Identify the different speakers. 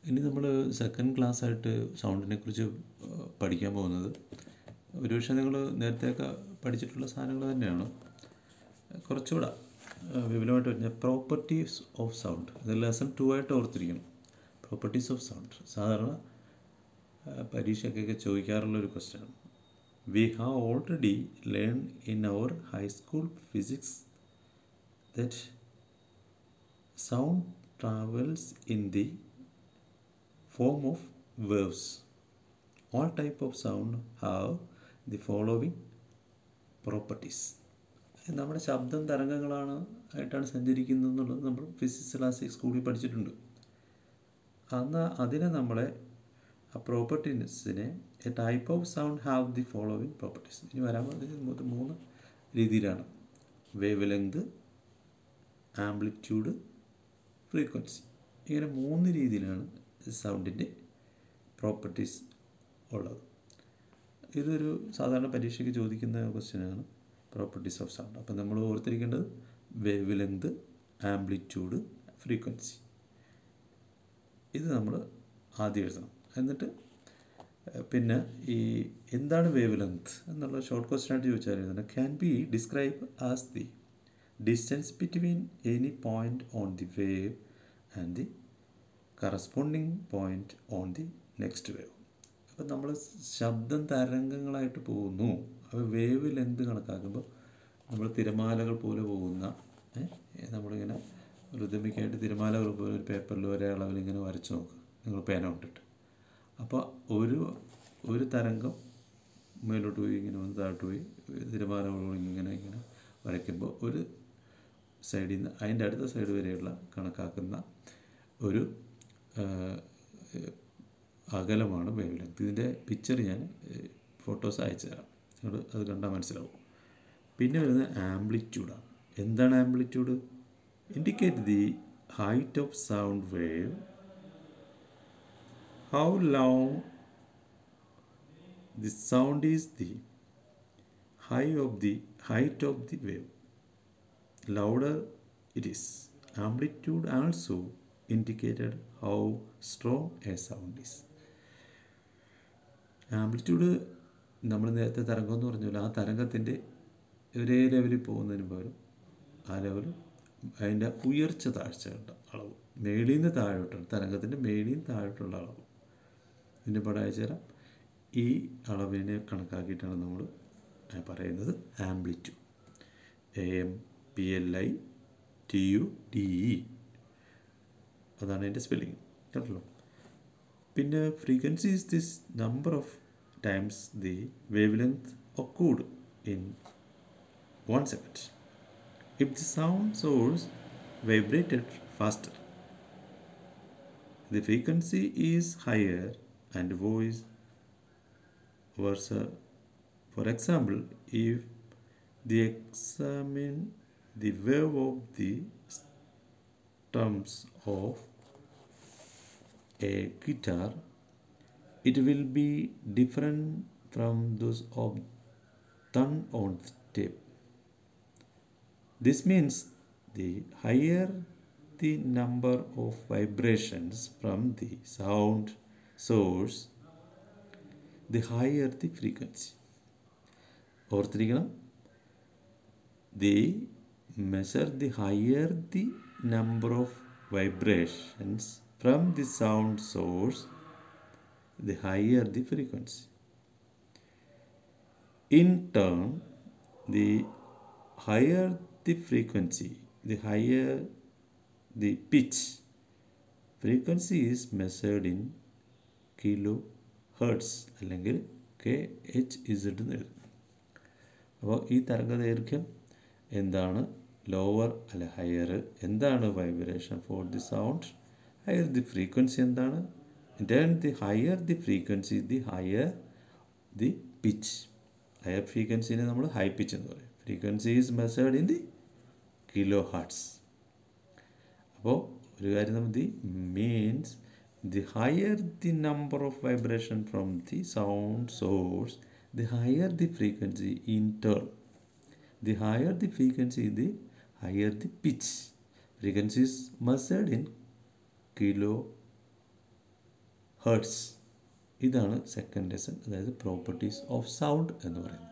Speaker 1: ഇനി നമ്മൾ second class ആയിട്ട് സൗണ്ടിനെ കുറിച്ച് പഠിക്കാൻ പോകുന്നത് ഒരുപക്ഷെ നിങ്ങൾ നേരത്തെയൊക്കെ പഠിച്ചിട്ടുള്ള സാധനങ്ങൾ തന്നെയാണ് കുറച്ചുകൂടെ വിപുലമായിട്ട് വരുന്ന പ്രോപ്പർട്ടീസ് ഓഫ് സൗണ്ട് ഇത് ലെസൺ ടു ആയിട്ട് ഓർത്തിരിക്കണം പ്രോപ്പർട്ടീസ് ഓഫ് സൗണ്ട് സാധാരണ പരീക്ഷയ്ക്കൊക്കെ ചോദിക്കാറുള്ള ഒരു question we have already learn in our high school physics that sound travels in the form of waves. All type of sound have the following properties. നമ്മുടെ ശബ്ദം തരംഗങ്ങളാണ് ആയിട്ടാണ് സഞ്ചരിക്കുന്നത് എന്നുള്ളത് നമ്മൾ ഫിസിക്സ് ക്ലാസ് സ്കൂളിൽ പഠിച്ചിട്ടുണ്ട് അന്ന് അതിനെ നമ്മളെ ആ പ്രോപ്പർട്ടീസിനെ a type of sound have the following properties ഇനി വരാൻ പോകുന്നത് മൂന്ന് രീതിയിലാണ് വേവ് ലെങ്ത് ആംപ്ലിറ്റ്യൂഡ് ഫ്രീക്വൻസി ഇങ്ങനെ മൂന്ന് രീതിയിലാണ് സൗണ്ടിൻ്റെ പ്രോപ്പർട്ടീസ് ഉള്ളത് ഇതൊരു സാധാരണ പരീക്ഷയ്ക്ക് ചോദിക്കുന്ന ക്വസ്റ്റ്യനാണ് പ്രോപ്പർട്ടീസ് ഓഫ് സൗണ്ട് അപ്പം നമ്മൾ ഓർത്തിരിക്കേണ്ടത് വേവ് ലെങ്ത് ആംപ്ലിറ്റ്യൂഡ് ഫ്രീക്വൻസി ഇത് നമ്മൾ ആദ്യം എഴുതണം എന്നിട്ട് പിന്നെ ഈ എന്താണ് വേവ് ലെങ്ത് എന്നുള്ള ഷോർട്ട് ക്വസ്റ്റ്യൻ ആയിട്ട് ചോദിച്ചാൽ എഴുതണം can be describe as the distance between any point on the wave and the corresponding point on the next wave അപ്പം നമ്മൾ ശബ്ദം തരംഗങ്ങളായിട്ട് പോകുന്നു അപ്പോൾ വേവ് ലെന്ത് കണക്കാക്കുമ്പോൾ നമ്മൾ തിരമാലകൾ പോലെ പോകുന്ന നമ്മളിങ്ങനെ ഋതമിക്കായിട്ട് തിരമാലകൾ പോലെ ഒരു പേപ്പറിൽ ഒരേ അളവിൽ ഇങ്ങനെ വരച്ച് നോക്കുക നിങ്ങൾ പേന കൊണ്ടിട്ട് അപ്പോൾ ഒരു ഒരു തരംഗം മേലോട്ട് പോയി ഇങ്ങനെ വന്ന് താഴോട്ട് പോയി തിരമാലകൾ ഇങ്ങനെ ഇങ്ങനെ വരയ്ക്കുമ്പോൾ ഒരു സൈഡിൽ നിന്ന് അതിൻ്റെ അടുത്ത സൈഡ് വരെയുള്ള കണക്കാക്കുന്ന ഒരു അകലമാണ് വേവ് ലെങ്ത് ഇതിൻ്റെ പിക്ചർ ഞാൻ ഫോട്ടോസ് അയച്ചു തരാം നിങ്ങൾ അത് കണ്ടാൽ മനസ്സിലാവും പിന്നെ വരുന്നത് ആംപ്ലിറ്റ്യൂഡാണ് എന്താണ് amplitude indicate the height of sound wave how long the sound is the high of the height of the wave louder it is amplitude also indicated how strong a sound is amplitude നമ്മൾ നേരത്തെ തരംഗം എന്ന് പറഞ്ഞാൽ ആ തരംഗത്തിൻ്റെ ഒരേ ലെവലിൽ പോകുന്നതിന് പകരം ആ ലെവൽ അതിൻ്റെ ഉയർച്ച താഴ്ചകളുടെ അളവ് മേളിൽ നിന്ന് താഴോട്ടാണ് തരംഗത്തിൻ്റെ മേളിൽ നിന്ന് താഴോട്ടുള്ള അളവ് ഇതിൻ്റെ പടം അയച്ചു തരാം ഈ അളവിനെ കണക്കാക്കിയിട്ടാണ് നമ്മൾ പറയുന്നത് amplitude A M P L I T U D E അതാണ് അതിൻ്റെ സ്പെല്ലിങ് കേട്ടല്ലോ പിന്നെ frequency is this number of times the wavelength occurred in one second if the sound source vibrated faster the frequency is higher and vice versa. For example, if they examine the wave of the strums of a guitar, it will be different from those of thumb on the tape. This means the higher the number of vibrations from the sound source, the higher the frequency. ഓർത്തിരിക്കണം they measure the higher the number of vibrations from the sound source, the higher the frequency. In turn, the higher the frequency, the higher the pitch. Frequency is measured in kilo hertz അല്ലെങ്കിൽ K H Z എന്ന് എഴുതും അപ്പോൾ ഈ തരംഗദൈർഘ്യം എന്താണ് lower അല്ലെ higher എന്താണ് vibration for the sound higher the frequency എന്താണ് then the higher the frequency the higher the pitch higher ഫ്രീക്വൻസിനെ നമ്മൾ ഹൈ പിച്ച് എന്ന് പറയും frequency is measured in the kilo hertz അപ്പോൾ ഒരു കാര്യം നമ്മൾ the means the higher the number of vibration from the sound source the higher the frequency in turn the higher the frequency the higher the pitch frequency is measured in kilo hertz ഇതാണ് second lesson അതായത് properties of sound എന്ന് പറയുന്നത്